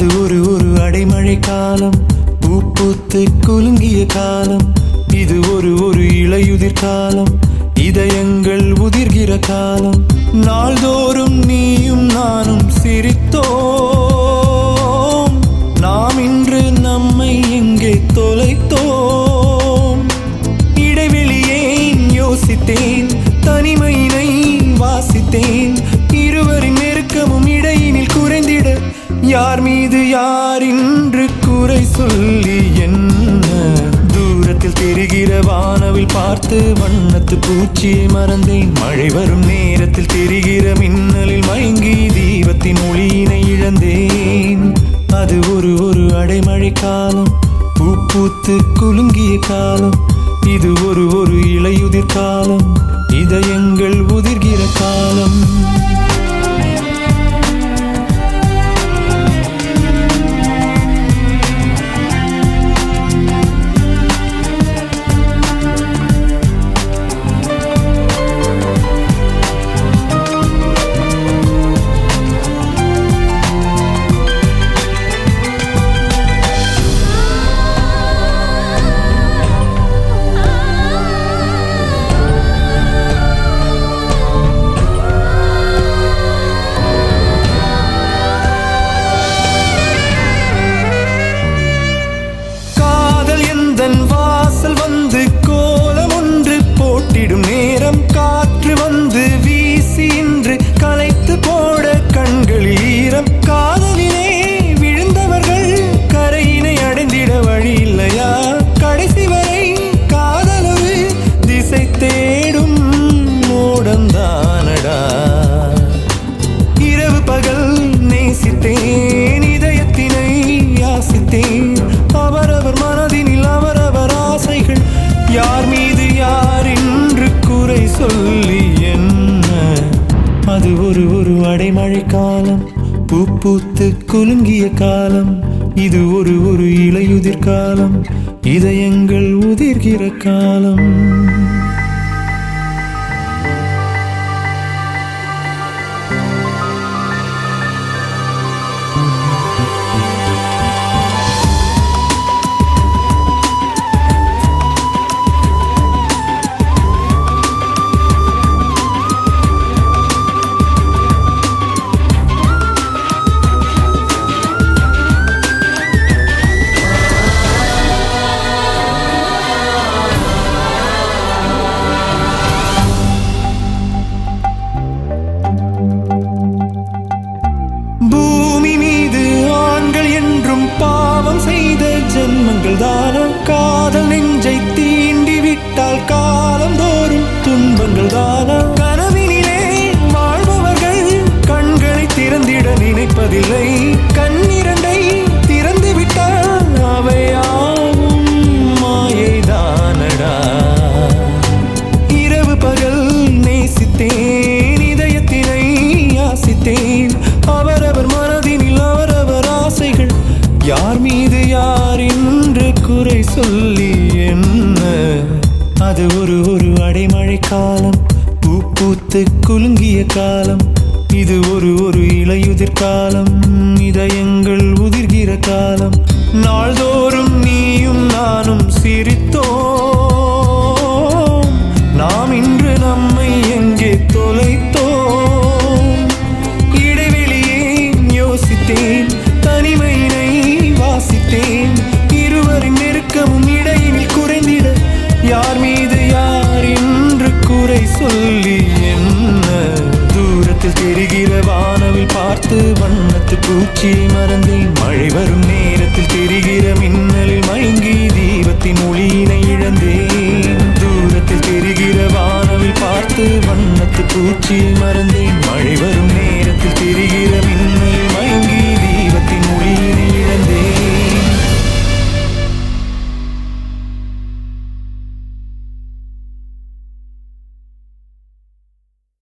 அது ஒரு ஒரு அடைமழை காலம் பூப்பூத்து குலுங்கிய காலம் இது ஒரு ஒரு இலையுதிர் காலம் இதயங்கள் உதிர்கிற காலம் நாள்தோறும் நீயும் நானும் சிரித்தோம் நாம் இன்று நம்மை எங்கே தொலைத்தோம் இடைவெளியே யோசித்தேன் தனிமையினை வாசித்தேன் இருவரின் நெருக்கமும் இடையினில் குறைந்திட யார் மீது யார் இன்று குறை சொல்லி என்ன தூரத்தில் தெரிகிற வானவில் பார்த்து வண்ணத்து பூச்சியை மறந்தேன் மழை வரும் நேரத்தில் தெரிகிற மின்னலில் மயங்கி தீபத்தின் ஒளியினை இழந்தேன் அது ஒரு ஒரு அடைமழை காலம் பூ பூத்து குலுங்கிய காலம் இது ஒரு ஒரு இலையுதிர் காலம் இதயங்கள் உதிர்கிற காலம் காதல் எந்தன் வாசல் வந்து கோலம் ஒன்று போட்டிடும் நேரம் காற்று வந்து வீசி இன்று கலைத்து போட கண்களில் ஈரம் காதலிலே விழுந்தவர்கள் கரையினை அடைந்திட வழி இல்லையா கடைசி வரை காதலொரு திசை தேடும் ஓடந்தானடா இரவு பகல் நேசித்தேன் இதயத்தினை யாசித்தேன் அவரவர் மனதினில் அவரவர் ஆசைகள் யார் மீது யார் என்று குறை சொல்லி என்ன அது ஒரு ஒரு அடைமழை காலம் பூ பூத்து குலுங்கிய காலம் இது ஒரு ஒரு இலையுதிர் காலம் இதயங்கள் உதிர்கிற காலம் பூமி மீது ஆண்கள் என்றும் பாவம் செய்த ஜென்மங்கள் தானா காதல் நெஞ்சை தீண்டி விட்டால் காலந்தோறும் துன்பங்கள் தானா கனவினிலே வாழ்பவர்கள் கண்களை திறந்திட நினைப்பதில்லை கண்ணிரண்டை திறந்து விட்டால் அவையாவும் மாயைதானடா இரவு பகல் நேசித்தேன் இதயத்தினை யாசித்தேன் அவரவர் மனதினில் அவரவர் ஆசைகள் யார் மீது யார் என்று குறை சொல்லி என்ன அது ஒரு ஒரு அடைமழை காலம் பூ பூத்து குலுங்கிய காலம் இது ஒரு ஒரு இலையுதிர் காலம் இதயங்கள் உதிர்கிற காலம் நாள்தோறும் நீயும் நானும் சிரித்தோம் நாம் இன்று நம்மை எங்கே தொலைத்தோம் இடைவெளியே யோசித்தேன் தனிமையினை வாசித்தேன் இருவரின் நெருக்கமும் இடையினில் குறைந்திட யார் மீது யார் என்று குறை சொல்லி என்ன தூரத்தில் தெரிகிற வானவில் பார்த்து வண்ணத்து பூச்சியை மறந்தேன் மழை வரும் நேரத்தில் தெரிகிற மின்னலில் மயங்கி தீபத்தின் ஒளியினை இழந்தேன் தூரத்தில் தெரிகிற வானவில் பார்த்து வண்ணத்து பூச்சியை மறந்தேன் மழை வரும் நேரத்தில் தெரிகிற மின்னல்